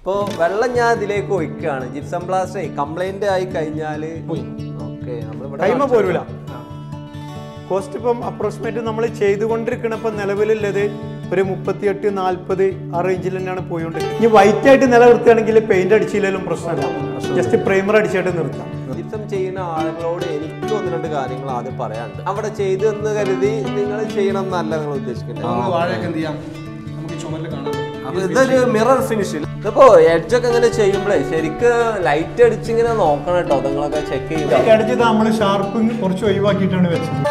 ഇപ്പോൾ വെള്ളം ഞാൻ ഇതിലേക്ക് ഒഴിക്കുകയാണ് ജിപ്സം പ്ലാസ്റ്റർ കംപ്ലൈന്റ് ആയി കഴിഞ്ഞാൽ ഓക്കെ നമ്മളിവിടെ ടൈമ പോരൂല കോസ്റ്റ് ഇപ്പം അപ്രോക്സിമേറ്റ് നമ്മൾ ചെയ്തുകൊണ്ടിരിക്കണ ഇപ്പം നിലവിലുള്ളത് ഒരു മുപ്പത്തിയെട്ട് നാൽപ്പത് ആ റേഞ്ചിൽ തന്നെയാണ് പോയോണ്ട് ഇനി വൈറ്റ് ആയിട്ട് നിലനിർത്തുകയാണെങ്കിൽ പെയിന്റ് അടിച്ചില്ലെങ്കിലും പ്രശ്നമല്ല ജസ്റ്റ് പ്രൈമർ അടിച്ചായിട്ട് നിർത്താം ജിപ്സം ചെയ്യുന്ന ആളുകളോട് എനിക്ക് ഒന്ന് രണ്ട് കാര്യങ്ങൾ ആദ്യം പറയാനുണ്ട് അവിടെ ചെയ്തു എന്ന് കരുതി നിങ്ങൾ ചെയ്യണം എന്നല്ല നിങ്ങൾ ഉദ്ദേശിക്കുന്നത് നമുക്ക് വാഴയൊക്കെ എന്ത് ചെയ്യാം നമുക്ക് ചുമരിൽ കാണാൻ പറ്റും അപ്പൊ ഇതൊരു മിറർ ഫിനിഷിൽ ഇതിപ്പോ എഡ്ജൊക്കെ ഇങ്ങനെ ചെയ്യുമ്പോഴേ ശരിക്ക് ലൈറ്റ് അടിച്ചിങ്ങനെ നോക്കണം കേട്ടോ നിങ്ങളൊക്കെ ചെക്ക് ചെയ്യുക അടിച്ചത് നമ്മൾ ഷാർപ്പിങ് കുറച്ച് ഒഴിവാക്കിയിട്ടാണ് വെച്ചത്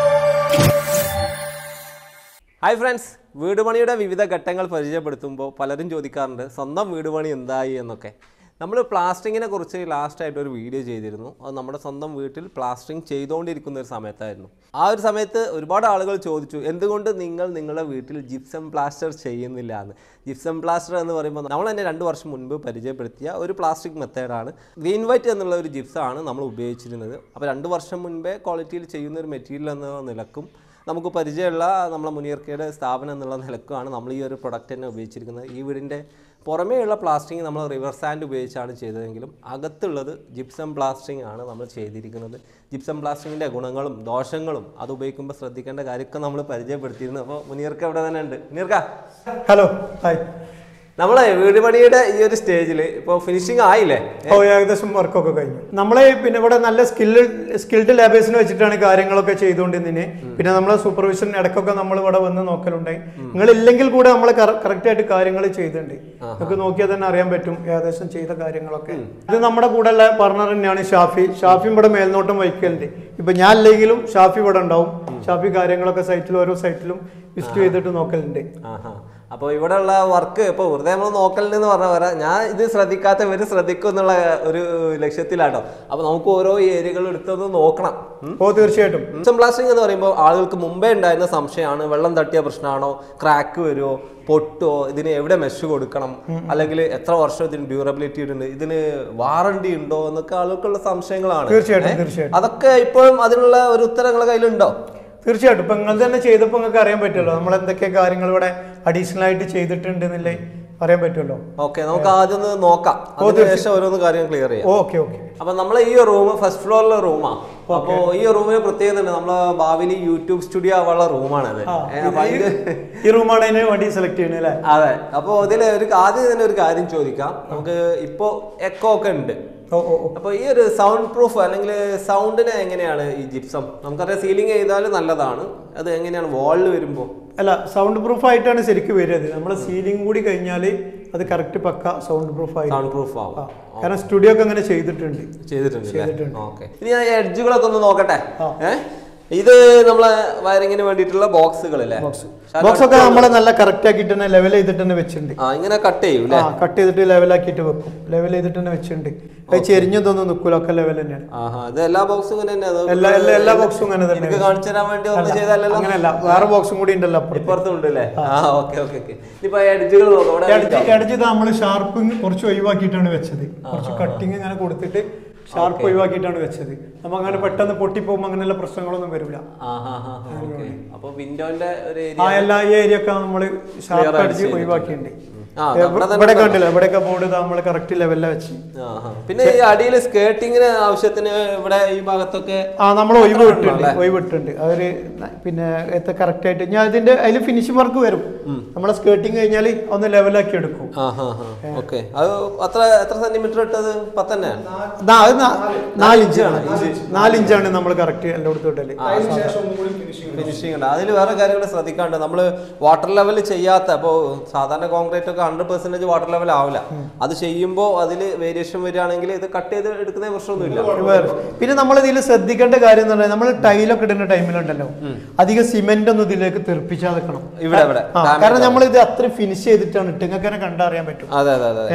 ഹായ് ഫ്രണ്ട്സ് വീട് പണിയുടെ വിവിധ ഘട്ടങ്ങൾ പരിചയപ്പെടുത്തുമ്പോൾ പലരും ചോദിക്കാറുണ്ട് സ്വന്തം വീട് പണി എന്തായി എന്നൊക്കെ നമ്മൾ പ്ലാസ്റ്ററിങ്ങിനെ കുറിച്ച് ലാസ്റ്റ് ആയിട്ട് ഒരു വീഡിയോ ചെയ്തിരുന്നു അത് നമ്മുടെ സ്വന്തം വീട്ടിൽ പ്ലാസ്റ്ററിങ് ചെയ്തുകൊണ്ടിരിക്കുന്ന ഒരു സമയത്തായിരുന്നു ആ ഒരു സമയത്ത് ഒരുപാട് ആളുകൾ ചോദിച്ചു എന്തുകൊണ്ട് നിങ്ങൾ നിങ്ങളുടെ വീട്ടിൽ ജിപ്സം പ്ലാസ്റ്റർ ചെയ്യുന്നില്ല എന്ന് ജിപ്സം പ്ലാസ്റ്റർ എന്ന് പറയുമ്പോൾ നമ്മൾ തന്നെ രണ്ട് വർഷം മുൻപ് പരിചയപ്പെടുത്തിയ ഒരു പ്ലാസ്റ്റിക് മെത്തേഡാണ് ഗ്രീൻ വൈറ്റ് എന്നുള്ള ഒരു ജിപ്സാണ് നമ്മൾ ഉപയോഗിച്ചിരുന്നത് അപ്പോൾ രണ്ട് വർഷം മുൻപേ ക്വാളിറ്റിയിൽ ചെയ്യുന്ന ഒരു മെറ്റീരിയൽ എന്ന നിലക്കും നമുക്ക് പരിചയമുള്ള നമ്മളെ മുനീർക്കയുടെ സ്ഥാപനം എന്നുള്ള നിലക്കാണ് നമ്മൾ ഈ ഒരു പ്രൊഡക്റ്റ് തന്നെ ഉപയോഗിച്ചിരിക്കുന്നത് ഈ വീടിൻ്റെ പുറമേയുള്ള പ്ലാസ്റ്റിങ് നമ്മൾ റിവർ സാൻഡ് ഉപയോഗിച്ചാണ് ചെയ്തതെങ്കിലും അകത്തുള്ളത് ജിപ്സം പ്ലാസ്റ്റിംഗ് ആണ് നമ്മൾ ചെയ്തിരിക്കുന്നത് ജിപ്സം പ്ലാസ്റ്റിങ്ങിൻ്റെ ഗുണങ്ങളും ദോഷങ്ങളും അത് ഉപയോഗിക്കുമ്പോൾ ശ്രദ്ധിക്കേണ്ട കാര്യമൊക്കെ നമ്മൾ പരിചയപ്പെടുത്തിയിരുന്നു അപ്പോൾ മുനീർക്ക് അവിടെ തന്നെ ഉണ്ട് മുനീർക്ക ഹലോ ഹായ് നമ്മളെ വീട് പണിയുടെ ഈ ഒരു സ്റ്റേജിൽ ഇപ്പോൾ ഫിനിഷിംഗ് ആയില്ലേ ഓ ഏകദേശം വർക്കൊക്കെ കഴിഞ്ഞു നമ്മളെ പിന്നെ ഇവിടെ നല്ല സ്കില്ല് സ്കിൽഡ് ലേബേഴ്സിനെ വെച്ചിട്ടാണ് കാര്യങ്ങളൊക്കെ ചെയ്തുകൊണ്ടിരുന്നതിന് പിന്നെ നമ്മളെ സൂപ്പർവിഷൻ ഇടയ്ക്കൊക്കെ നമ്മൾ ഇവിടെ വന്ന് നോക്കലുണ്ടായി നിങ്ങൾ ഇല്ലെങ്കിൽ കൂടെ നമ്മൾ കറക്റ്റ് ആയിട്ട് കാര്യങ്ങൾ ചെയ്തിട്ടുണ്ട് നമുക്ക് നോക്കിയാൽ തന്നെ അറിയാൻ പറ്റും ഏകദേശം ചെയ്ത കാര്യങ്ങളൊക്കെ ഇത് നമ്മുടെ കൂടെ ഉള്ള പാർട്ണർ തന്നെയാണ് ഷാഫി ഷാഫി ഇവിടെ മേൽനോട്ടം വഹിക്കലുണ്ട് ഇപ്പൊ ഞാൻ അല്ലെങ്കിലും ഷാഫി ഇവിടെ ഉണ്ടാവും ഷാഫി കാര്യങ്ങളൊക്കെ സൈറ്റിൽ ഓരോ സൈറ്റിലും വിസിറ്റ് ചെയ്തിട്ട് നോക്കലുണ്ട് ആഹാ അപ്പോൾ ഇവിടെയുള്ള വർക്ക് ഇപ്പോൾ വെറുതെ നമ്മൾ നോക്കലെന്ന് പറഞ്ഞ പോലെ ഞാൻ ഇത് ശ്രദ്ധിക്കാത്ത ഇവർ ശ്രദ്ധിക്കും എന്നുള്ള ഒരു ലക്ഷ്യത്തിലാട്ടോ അപ്പോൾ നമുക്ക് ഓരോ ഏരിയകൾ എടുത്തൊന്ന് നോക്കണം ഉം. ഓ തീർച്ചയായിട്ടും ജിപ്സം പ്ലാസ്റ്റിംഗ് എന്ന് പറയുമ്പോൾ ആളുകൾക്ക് മുമ്പേ ഉണ്ടായിരുന്ന സംശയമാണ് വെള്ളം തട്ടിയ പ്രശ്നമാണോ ക്രാക്ക് വരുമോ പൊട്ടോ ഇതിന് എവിടെ മെഷ് കൊടുക്കണം അല്ലെങ്കിൽ എത്ര വർഷം ഇതിന് ഡ്യൂറബിലിറ്റി ഉണ്ട് ഇതിന് വാറണ്ടി ഉണ്ടോ എന്നൊക്കെ ആളുകൾക്കുള്ള സംശയങ്ങളാണ് തീർച്ചയായിട്ടും ഏ? തീർച്ചയായിട്ടും അതൊക്കെ ഇപ്പോഴും അതിനുള്ള ഒരു ഉത്തരം നിങ്ങളുടെ കയ്യിലുണ്ടോ തീർച്ചയായിട്ടും ഇപ്പൊ നിങ്ങൾ തന്നെ ചെയ്തപ്പോൾ നിങ്ങൾക്ക് അറിയാൻ പറ്റുമല്ലോ നമ്മൾ എന്തൊക്കെ കാര്യങ്ങൾ ഇവിടെ അഡീഷണൽ ആയിട്ട് ചെയ്തിട്ടുണ്ട് എന്നല്ലേ അറിയാൻ പറ്റുമല്ലോ ഓക്കെ നമുക്ക് ആദ്യം ഒന്ന് നോക്കാം അതിനുശേഷം ഓരോന്ന് കാര്യം ക്ലിയർ ചെയ്യാം ഓക്കെ ഓക്കെ അപ്പൊ നമ്മളെ ഈ റൂം ഫസ്റ്റ് ഫ്ലോറിലെ റൂമാ അപ്പോ ഈ റൂമിന് പ്രത്യേകത ഉണ്ട് നമ്മളെ ഭാവിയിൽ യൂട്യൂബ് സ്റ്റുഡിയോ ആവാനുള്ള റൂമാണത് അപ്പൊ അതില് ഈ റൂമാണ് അതിന് വണ്ടി സെലക്ട് ചെയ്യണത് അല്ലേ അതെ അപ്പൊ ഇതിൽ ഒരു ആദ്യം തന്നെ ഒരു കാര്യം ചോദിക്കാം നമുക്ക് ഇപ്പോ എക്കോ ഒക്കെ ഉണ്ട് ഓ ഓ ഓ. അപ്പൊ ഈ ഒരു സൗണ്ട് പ്രൂഫ് അല്ലെങ്കിൽ സൗണ്ടിന് എങ്ങനെയാണ് ഈ ജിപ്സം നമുക്കറിയാം സീലിംഗ് ചെയ്താൽ നല്ലതാണ് അത് എങ്ങനെയാണ് വാളിൽ വരുമ്പോ അല്ല സൗണ്ട് പ്രൂഫ് ആയിട്ടാണ് ശരിക്കും വരുന്നത് നമ്മൾ സീലിംഗ് കൂടി കഴിഞ്ഞാൽ അത് കറക്റ്റ് പക്ക സൗണ്ട് പ്രൂഫ് ആയി സൗണ്ട് പ്രൂഫ് ആവും ആ. കാരണം സ്റ്റുഡിയോ ഒക്കെ അങ്ങനെ ചെയ്തിട്ടുണ്ട് ചെയ്തിട്ടുണ്ട് ചെയ്തിട്ടുണ്ട്. ഓക്കെ ഇനി ഞാൻ എഡ്ജുകളൊക്കെ ഒന്ന് നോക്കട്ടെ ആ. ഏഹ് ഇത് നമ്മളെ വയറിങ്ങിന് വേണ്ടിയിട്ടുള്ള ബോക്സുകളല്ലേ ബോക്സ് ഒക്കെ നമ്മൾ നല്ല കറക്റ്റ് ആക്കിയിട്ട് തന്നെ ലെവൽ ചെയ്തിട്ട് തന്നെ വെച്ചിട്ടുണ്ട് ആ ഇങ്ങനെ കട്ട് ചെയ്യും ആ അല്ലേ കട്ട് ചെയ്തിട്ട് ലെവലാക്കിയിട്ട് വെക്കും ലെവൽ ചെയ്തിട്ട് തന്നെ വെച്ചിട്ടുണ്ട് അത് ചെരിഞ്ഞതൊന്നും നിൽക്കൂല ഒക്കെ ലെവൽ തന്നെയാണ് ആഹാ ഇത് എല്ലാ ബോക്സും ഇങ്ങനെ തന്നെ അതോ എല്ലാ എല്ലാ എല്ലാ ബോക്സും അങ്ങനെ തന്നെ എനിക്ക് കാണിച്ചു തരാൻ വേണ്ടി ഒന്ന് ചെയ്തല്ലോ അങ്ങനെയല്ല വേറെ ബോക്സും കൂടി ഉണ്ടല്ലോ അപ്പുറത്ത് ഇപ്പുറത്തും ഉണ്ട് അല്ലേ ആ ഓക്കെ ഓക്കെ ഓക്കെ ഇനിയിപ്പോ എഡ്ജുകൾ നോക്കാം ഇവിടെ ഇടച്ച് ഇടച്ച് നമ്മൾ ഷാർപ്പിങ് കുറച്ച് ഒഴിവാക്കിയിട്ടാണ് വെച്ചത് കുറച്ച് കട്ടിങ് ഇങ്ങനെ കൊടുത്തിട്ട് ഷാർപ്പ് ഒഴിവാക്കിയിട്ടാണ് വെച്ചത് നമ്മ അങ്ങനെ പെട്ടെന്ന് പൊട്ടിപ്പോകുമ്പോൾ അങ്ങനെയുള്ള പ്രശ്നങ്ങളൊന്നും വരില്ല ആഹാ ഹാ ഓക്കെ അപ്പൊ വിൻഡോന്റെ ഒരു ആ ഏരിയ എല്ലാ ഈ ഏരിയ ഒക്കെ നമ്മൾ ഷാർപ്പ് ആയിട്ട് അടിച്ച് ഒഴിവാക്കിയിട്ടുണ്ട് ആ ഇവിടെ ഇവിടെ കണ്ടില്ല ഇവിടെയൊക്കെ ബോർഡ് നമ്മൾ കറക്റ്റ് ലെവലിലാണ് വെച്ച് ആഹാ. പിന്നെ ഈ അടിയിൽ സ്കേർട്ടിങ്ങിന് ആവശ്യത്തിന് ഇവിടെ ഈ ഭാഗത്തൊക്കെ ആ നമ്മൾ ഒഴിവ് വിട്ടുണ്ട് ഒഴിവ് വിട്ടുണ്ട് അവര് ന- പിന്നെ എത്ര കറക്റ്റ് ആയിട്ട് ഞാൻ ഇതിന്റെ അതിൽ ഫിനിഷിംഗ് വർക്ക് വരും നമ്മളെ സ്കേർട്ടിങ് കഴിഞ്ഞാൽ ഒന്ന് ലെവലാക്കി എടുക്കും ആഹാ ഓക്കെ അത് അത്ര എത്ര സെന്റിമീറ്റർ ഇട്ടത് പത്തന്നെ നാ- അത് നാ- നാലിഞ്ചാണ് നാലിഞ്ചാണ് നമ്മൾ കറക്റ്റ് എല്ലായിടത്തും ഇടല് അതിനുശേഷം ഒന്നും കൂടി ഫിനിഷിംഗ് ഫിനിഷിംഗ് ഉണ്ട് അതിൽ വേറെ കാര്യങ്ങൾ ശ്രദ്ധിക്കാണ്ട് നമ്മൾ വാട്ടർ ലെവൽ ചെയ്യാത്ത അപ്പോൾ സാധാരണ കോൺക്രീറ്റ് ഒക്കെ ഹൺഡ്രഡ് പെർസെന്റേജ് വാട്ടർ ലെവൽ ആവില്ല അത് ചെയ്യുമ്പോൾ അതിൽ വേരിയേഷൻ വരികയാണെങ്കിൽ ഇത് കട്ട് ചെയ്ത് എടുക്കുന്ന പ്രശ്നമൊന്നുമില്ല വേറെ പിന്നെ നമ്മൾ ഇതിൽ ശ്രദ്ധിക്കേണ്ട കാര്യം എന്ന് പറഞ്ഞാൽ നമ്മൾ ടൈലൊക്കെ ഇടുന്ന ടൈമിലുണ്ടല്ലോ അധികം സിമെന്റ് ഒന്നും ഇതിലേക്ക് തെറിപ്പിച്ചാൽ നിൽക്കണം ഇവിടെ ഇവിടെ ആ, കാരണം നമ്മൾ ഇത് അത്രയും ഫിനിഷ് ചെയ്തിട്ടാണ് ഇട്ട് നിങ്ങൾക്ക് തന്നെ കണ്ടറിയാൻ പറ്റും അതെ അതെ അതെ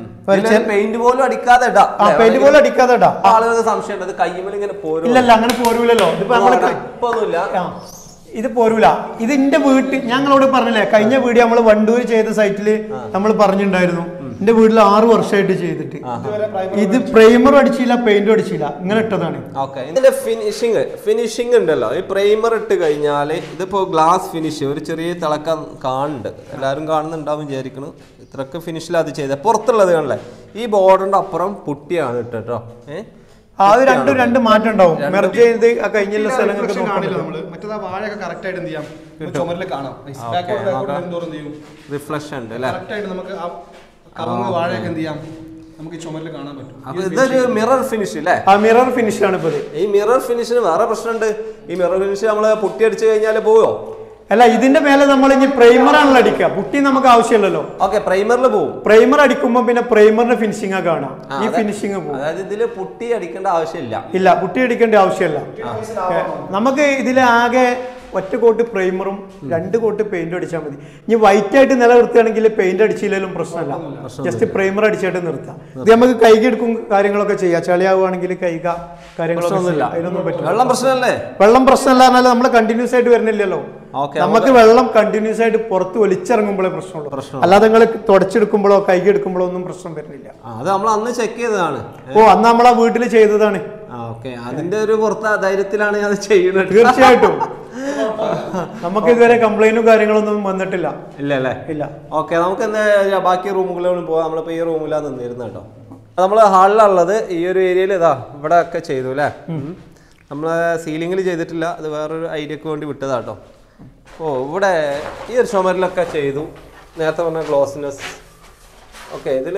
ഏഹ് പെയിന്റ് പോലും അടിക്കാതെ ഇടാം ആ പെയിന്റ് പോലെ അടിക്കാതെ ഇടാം ആളുകൾക്ക് സംശയം ഉണ്ട് അത് കയ്യുമ്പോൾ ഇങ്ങനെ പോരും ഇല്ലല്ല അങ്ങനെ പോരൂലല്ലോ ഇതിപ്പോ നമ്മള് ക- ഇപ്പൊന്നുമില്ല ആ, ഇത് പോരൂല ഇത് എന്റെ വീട്ടിൽ ഞങ്ങളോട് പറഞ്ഞില്ലേ കഴിഞ്ഞ വീഡിയോ നമ്മൾ വണ്ടൂർ ചെയ്ത സൈറ്റിൽ നമ്മൾ പറഞ്ഞിട്ടുണ്ടായിരുന്നു എന്റെ വീട്ടിൽ ആറ് വർഷമായിട്ട് ചെയ്തിട്ട് ഇത് പ്രൈമർ അടിച്ചില്ല പെയിന്റും അടിച്ചില്ല ഇങ്ങനെ ഇട്ടതാണ് ഓക്കെ ഇതിന്റെ ഫിനിഷിങ് ഫിനിഷിങ് ഉണ്ടല്ലോ ഈ പ്രൈമർ ഇട്ട് കഴിഞ്ഞാൽ ഇതിപ്പോ ഗ്ലാസ് ഫിനിഷ് ഒരു ചെറിയ തിളക്കം കാണുന്നുണ്ട് എല്ലാവരും കാണുന്നുണ്ടാവും വിചാരിക്കുന്നു ഇത്രക്ക് ഫിനിഷിൽ അത് ചെയ്തത് പുറത്തുള്ളത് കാണല്ലേ ഈ ബോർഡറിന്റെ അപ്പുറം പുട്ടിയാണ് ഇട്ടോ കേട്ടോ ഏഹ് ആ അത് രണ്ടും രണ്ട് മാറ്റം ഉണ്ടാവും മെർജ് ചെയ്ത് ആ കഴിഞ്ഞുള്ള സ്ഥലങ്ങൾക്ക് Reflection നോക്കാൻ കാണില്ല പറ്റും. നമ്മള് മറ്റേത് ആ വാഴയൊക്കെ കറക്റ്റ് ആയിട്ട് എന്ത് ചെയ്യാം ചുമരിൽ കാണാം ബാക്കോട്ട് ബാക്കോട്ട് വരുന്നതോറും എന്ത് ചെയ്യും റിഫ്ലക്ഷൻ ഉണ്ട് അല്ലേ കറക്റ്റ് ആയിട്ട് നമുക്ക് ആ കവുങ്ങ് വാഴയൊക്കെ എന്ത് ചെയ്യാം നമുക്ക് ഈ ചുമരിൽ കാണാൻ പറ്റും അപ്പൊ ഇതൊരു മിറർ ഫിനിഷ് അല്ലേ ആ മിറർ ഫിനിഷ് ആണ് ഇപ്പൊ ഇത് ഈ മിറർ ഫിനിഷിന് വേറെ പ്രശ്നമുണ്ട് ഈ മിറർ ഫിനിഷ് നമ്മള് പുട്ടി അടിച്ചു കഴിഞ്ഞാൽ പോവോ അല്ല ഇതിന്റെ മേലെ നമ്മൾ ഇനി പ്രൈമർ ആണല്ലോ അടിക്കുക പുട്ടി നമുക്ക് ആവശ്യമില്ലല്ലോ ഓക്കെ പ്രൈമറിൽ പോവും പ്രൈമർ അടിക്കുമ്പോൾ പിന്നെ പ്രൈമറിന്റെ ഫിനിഷിംഗ് ആ കാണാം ഈ ഫിനിഷിംഗ് പോകും അതായത് ഇതില് പുട്ടി അടിക്കേണ്ട ആവശ്യമില്ല ഇല്ല പുട്ടി അടിക്കേണ്ട ആവശ്യമില്ല ഏ, നമുക്ക് ഇതിൽ ആകെ ഒറ്റ കോട്ട് പ്രൈമറും രണ്ട് കോട്ട് പെയിന്റ് അടിച്ചാൽ മതി ഇനി വൈറ്റ് ആയിട്ട് നിലനിർത്തുകയാണെങ്കിൽ പെയിന്റ് അടിച്ചില്ലെങ്കിലും പ്രശ്നമല്ല ജസ്റ്റ് പ്രൈമർ അടിച്ചിട്ട് നിർത്താം ഇത് നമുക്ക് കൈകെടുക്കും കാര്യങ്ങളൊക്കെ ചെയ്യാം ചളിയാവുകയാണെങ്കിൽ കൈക കാര്യങ്ങളൊക്കെ പ്രശ്നമൊന്നുമില്ല ചെയ്യാം. അതിനൊന്നും പറ്റില്ല വെള്ളം പ്രശ്നമല്ലേ വെള്ളം പ്രശ്നമല്ല എന്നാൽ നമ്മൾ കണ്ടിന്യൂസ് ആയിട്ട് വരുന്നില്ലല്ലോ ഓക്കെ നമുക്ക് വെള്ളം കണ്ടിന്യൂസ് ആയിട്ട് പുറത്ത് ഒലിച്ചിറങ്ങുമ്പോഴേ പ്രശ്നമുള്ളൂ പ്രശ്നം. അല്ലാതെ നിങ്ങൾ തുടച്ചെടുക്കുമ്പോഴോ കൈകെടുക്കുമ്പോഴോ ഒന്നും പ്രശ്നം വരുന്നില്ല അത് നമ്മൾ അന്ന് ചെക്ക് ചെയ്തതാണ് ഓ അന്ന് നമ്മളാ വീട്ടിൽ ചെയ്തതാണ് ആ ഓക്കെ അതിന്റെ ഒരു പുറത്ത് ധൈര്യത്തിലാണ് ഞാൻ അത് ചെയ്യുന്നത് തീർച്ചയായിട്ടും നമുക്ക് ഇതുവരെ കംപ്ലൈന്റും കാര്യങ്ങളൊന്നും വന്നിട്ടില്ല ഇല്ല അല്ലേ ഇല്ല ഓക്കെ നമുക്ക് എന്താ ബാക്കി റൂമുകളിലും പോവാം നമ്മളിപ്പോൾ ഈ റൂമിലാണ് നിന്നിരുന്നത് കേട്ടോ നമ്മൾ ഹാളിലുള്ളത് ഈ ഒരു ഏരിയയിൽ ഇതാ ഇവിടെ ഒക്കെ ചെയ്തു അല്ലേ നമ്മൾ സീലിങ്ങിൽ ചെയ്തിട്ടില്ല അത് വേറൊരു ഐഡിയക്ക് വേണ്ടി വിട്ടതാ കേട്ടോ ഓ ഇവിടെ ഈ ഒരു ചുമരിലൊക്കെ ചെയ്തു നേരത്തെ പറഞ്ഞ ഗ്ലോസിനെസ് ഓക്കെ ഇതിൽ